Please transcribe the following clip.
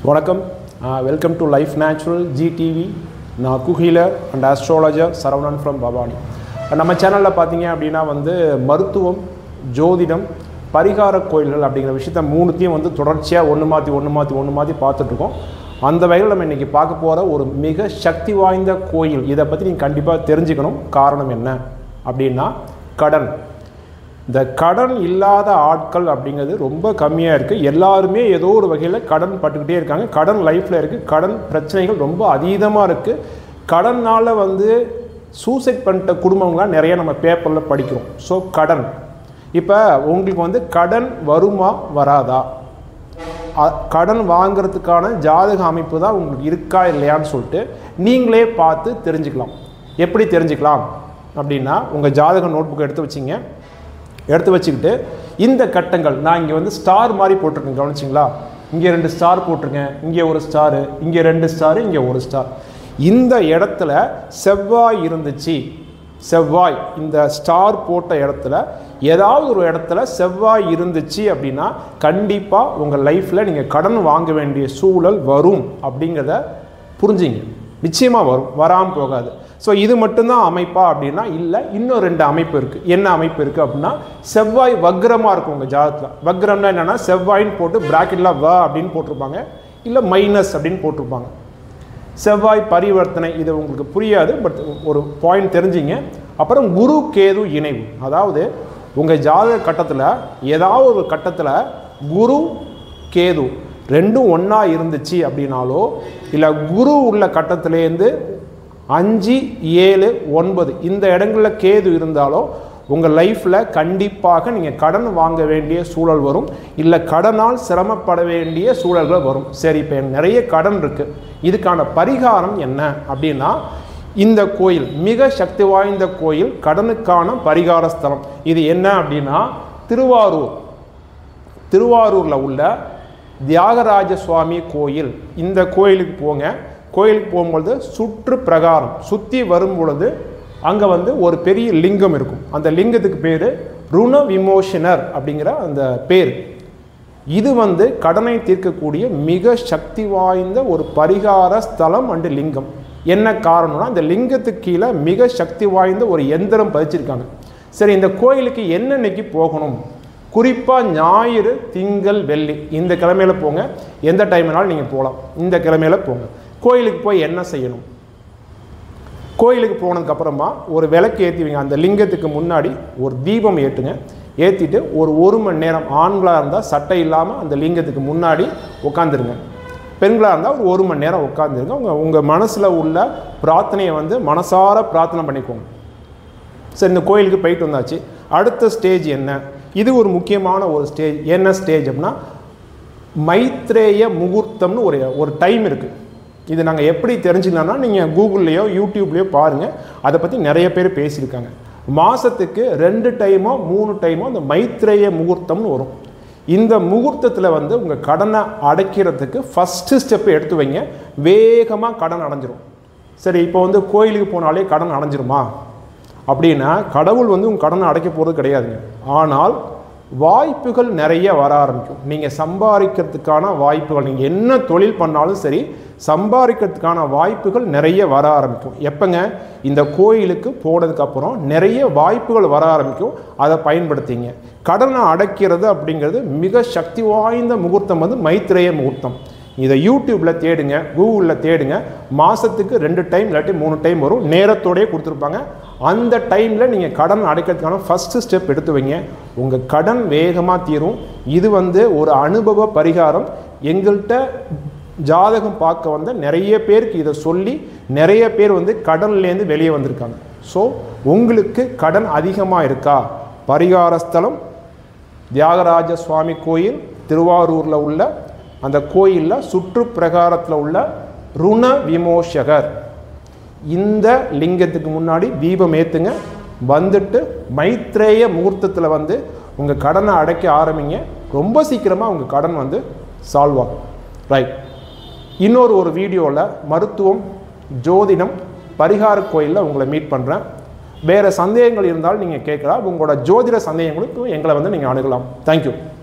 வணக்கம் welcome to life natural GTV நான் குஹீலர் and astrologer Saravanan from Bhavani நம்ம சேனலில் பார்த்தீங்க அப்படின்னா வந்து மருத்துவம் ஜோதிடம் பரிகார கோயில்கள் அப்படிங்கிற விஷயத்த மூணுத்தையும் வந்து தொடர்ச்சியாக ஒன்று மாற்றி ஒன்று மாற்றி ஒன்று மாற்றி பார்த்துட்ருக்கோம் அந்த வகையில் நம்ம இன்றைக்கி பார்க்க போகிற ஒரு மிக சக்தி வாய்ந்த கோயில் இதை பற்றி நீங்கள் கண்டிப்பாக தெரிஞ்சுக்கணும் காரணம் என்ன அப்படின்னா கடன் இந்த கடன் இல்லாத ஆட்கள் அப்படிங்கிறது ரொம்ப கம்மியாக இருக்குது எல்லாருமே ஏதோ ஒரு வகையில் கடன் பட்டுக்கிட்டே இருக்காங்க கடன் லைஃப்பில் இருக்குது கடன் பிரச்சனைகள் ரொம்ப அதீதமாக இருக்குது கடனால் வந்து சூசைட் பண்ணிட்ட குடும்பங்களாம் நிறைய நம்ம பேப்பரில் படிக்கிறோம் ஸோ கடன் இப்போ உங்களுக்கு வந்து கடன் வருமா வராதா அ- கடன் வாங்குறதுக்கான ஜாதக அமைப்பு தான் உங்களுக்கு இருக்கா இல்லையான்னு சொல்லிட்டு நீங்களே பார்த்து தெரிஞ்சுக்கலாம் எப்படி தெரிஞ்சுக்கலாம் அப்படின்னா உங்கள் ஜாதக நோட் புக் எடுத்து வச்சிங்க எடுத்து வச்சுக்கிட்டு இந்த கட்டங்கள் நான் இங்கே வந்து ஸ்டார் மாதிரி போட்டிருக்கேன் கவனிச்சிங்களா இங்கே ரெண்டு ஸ்டார் போட்டிருக்கேன் இங்கே ஒரு ஸ்டாரு இங்கே ரெண்டு ஸ்டாரு இங்கே ஒரு ஸ்டார் இந்த இடத்துல செவ்வாய் இருந்துச்சு செவ்வாய் இந்த ஸ்டார் போட்ட இடத்துல ஏதாவது ஒரு இடத்துல செவ்வாய் இருந்துச்சு அப்படின்னா கண்டிப்பாக உங்கள் லைஃப்பில் நீங்கள் கடன் வாங்க வேண்டிய சூழல் வரும் அப்படிங்கிறத புரிஞ்சுங்க நிச்சயமாக வரும் வராமல் போகாது ஸோ இது மட்டும்தான் அமைப்பா அப்படின்னா இல்லை இன்னும் ரெண்டு அமைப்பு இருக்குது என்ன அமைப்பு இருக்குது அப்படின்னா செவ்வாய் வக்ரமாக இருக்கும் உங்கள் ஜாதகத்தில் வக்ரம்னா என்னென்னா செவ்வாயின்னு போட்டு ப்ராக்கெட்டில் வ அப்படின்னு போட்டிருப்பாங்க இல்லை மைனஸ் அப்படின்னு போட்டிருப்பாங்க செவ்வாய் பரிவர்த்தனை இது உங்களுக்கு புரியாது பட் ஒரு பாயிண்ட் தெரிஞ்சிங்க அப்புறம் குரு கேது இணைவு அதாவது உங்கள் ஜாதக கட்டத்தில் ஏதாவது ஒரு கட்டத்தில் குரு கேது ரெண்டும் ஒன்றா இருந்துச்சு அப்படின்னாலோ இல்லை குரு உள்ள கட்டத்திலேருந்து அஞ்சு ஏழு ஒன்பது இந்த இடங்களில் கேது இருந்தாலோ உங்கள் லைஃப்பில் கண்டிப்பாக நீங்கள் கடன் வாங்க வேண்டிய சூழல் வரும் இல்லை கடனால் சிரமப்பட வேண்டிய சூழல்கள் வரும் சரி இப்போ எனக்கு நிறைய கடன் இருக்குது இதுக்கான பரிகாரம் என்ன அப்படின்னா இந்த கோயில் மிக சக்தி வாய்ந்த கோயில் கடனுக்கான பரிகார ஸ்தலம் இது என்ன அப்படின்னா திருவாரூர் திருவாரூரில் உள்ள தியாகராஜ சுவாமி கோயில் இந்த கோயிலுக்கு போங்க கோயிலுக்கு போகும்பொழுது சுற்று பிரகாரம் சுற்றி வரும் பொழுது அங்கே வந்து ஒரு பெரிய லிங்கம் இருக்கும் அந்த லிங்கத்துக்கு பேர் ருண விமோஷனர் அப்படிங்கிற அந்த பேர் இது வந்து கடனை தீர்க்கக்கூடிய மிக சக்தி வாய்ந்த ஒரு பரிகார ஸ்தலம் அண்டு லிங்கம் என்ன காரணம்னா இந்த லிங்கத்துக்கு கீழே மிக சக்தி வாய்ந்த ஒரு எந்திரம் பதிச்சிருக்காங்க சரி இந்த கோயிலுக்கு என்னன்னைக்கு போகணும் குறிப்பாக ஞாயிறு திங்கள் வெள்ளி இந்த கிழமையில போங்க எந்த டைம்னாலும் நீங்கள் போகலாம் இந்த கிழமையில போங்க கோயிலுக்கு போய் என்ன செய்யணும் கோயிலுக்கு போனதுக்கப்புறமா ஒரு விளக்கு ஏற்றிவிங்க அந்த லிங்கத்துக்கு முன்னாடி ஒரு தீபம் ஏற்றுங்க ஏற்றிட்டு ஒரு ஒரு மணி நேரம் ஆண்களாக இருந்தால் சட்டை இல்லாமல் அந்த லிங்கத்துக்கு முன்னாடி உட்காந்துருங்க பெண்களாக இருந்தால் ஒரு ஒரு மணி நேரம் உட்காந்துருங்க உங்கள் உங்கள் மனசில் உள்ள பிரார்த்தனையை வந்து மனசார பிரார்த்தனை பண்ணிக்கோங்க சரி இந்த கோயிலுக்கு போயிட்டு வந்தாச்சு அடுத்த ஸ்டேஜ் என்ன இது ஒரு முக்கியமான ஒரு ஸ்டேஜ் என்ன ஸ்டேஜ் அப்படின்னா மைத்ரேய முகூர்த்தம்னு ஒரு ஒரு டைம் இருக்குது இது நாங்கள் எப்படி தெரிஞ்சுக்கலாம்னா நீங்கள் கூகுள்லேயோ யூடியூப்லேயோ பாருங்கள் அதை பற்றி நிறைய பேர் பேசியிருக்காங்க மாதத்துக்கு ரெண்டு டைமோ மூணு டைமோ அந்த மைத்ரேய முகூர்த்தம்னு வரும் இந்த முகூர்த்தத்தில் வந்து உங்கள் கடனை அடைக்கிறதுக்கு ஃபஸ்ட்டு ஸ்டெப் எடுத்து வைங்க வேகமாக கடன் அடைஞ்சிரும் சரி இப்போ வந்து கோயிலுக்கு போனாலே கடன் அடைஞ்சிருமா அப்படின்னா கடவுள் வந்து உங்கள் கடனை அடைக்க போகிறது கிடையாதுங்க ஆனால் வாய்ப்புகள் நிறைய வர ஆரம்பிக்கும் நீங்கள் சம்பாதிக்கிறதுக்கான வாய்ப்புகள் நீங்கள் என்ன தொழில் பண்ணாலும் சரி சம்பாதிக்கிறதுக்கான வாய்ப்புகள் நிறைய வர ஆரம்பிக்கும் எப்போங்க இந்த கோயிலுக்கு போனதுக்கப்புறம் நிறைய வாய்ப்புகள் வர ஆரம்பிக்கும் அதை பயன்படுத்திங்க கடனை அடைக்கிறது அப்படிங்கிறது மிக சக்தி வாய்ந்த முகூர்த்தம் வந்து மைத்ரேய முகூர்த்தம் இதை யூடியூப்பில் தேடுங்க கூகுளில் தேடுங்க மாதத்துக்கு ரெண்டு டைம் இல்லாட்டி மூணு டைம் வரும் நேரத்தோடயே கொடுத்துருப்பாங்க அந்த டைமில் நீங்கள் கடன் அடைக்கிறதுக்கான ஃபஸ்ட்டு ஸ்டெப் எடுத்து வைங்க உங்கள் கடன் வேகமாக தீரும் இது வந்து ஒரு அனுபவ பரிகாரம் எங்கள்கிட்ட ஜாதகம் பார்க்க வந்த நிறைய பேருக்கு இதை சொல்லி நிறைய பேர் வந்து கடன்லேருந்து வெளியே வந்திருக்காங்க ஸோ உங்களுக்கு கடன் அதிகமாக இருக்கா பரிகார ஸ்தலம் தியாகராஜ சுவாமி கோயில் திருவாரூரில் உள்ள அந்த கோயிலில் சுற்று பிரகாரத்தில் உள்ள ருண விமோசகர் இந்த லிங்கத்துக்கு முன்னாடி தீபம் ஏற்றுங்க வந்துட்டு மைத்ரேய முகூர்த்தத்தில் வந்து உங்கள் கடனை அடைக்க ஆரம்பிங்க ரொம்ப சீக்கிரமாக உங்கள் கடன் வந்து சால்வ் ஆகும் ரைட் இன்னொரு ஒரு வீடியோவில் மருத்துவம் ஜோதிடம் பரிகார கோயிலில் உங்களை மீட் பண்ணுறேன் வேறு சந்தேகங்கள் இருந்தாலும் நீங்கள் கேட்கலாம் உங்களோட ஜோதிட சந்தேகங்களுக்கும் எங்களை வந்து நீங்கள் அணுகலாம் தேங்க்யூ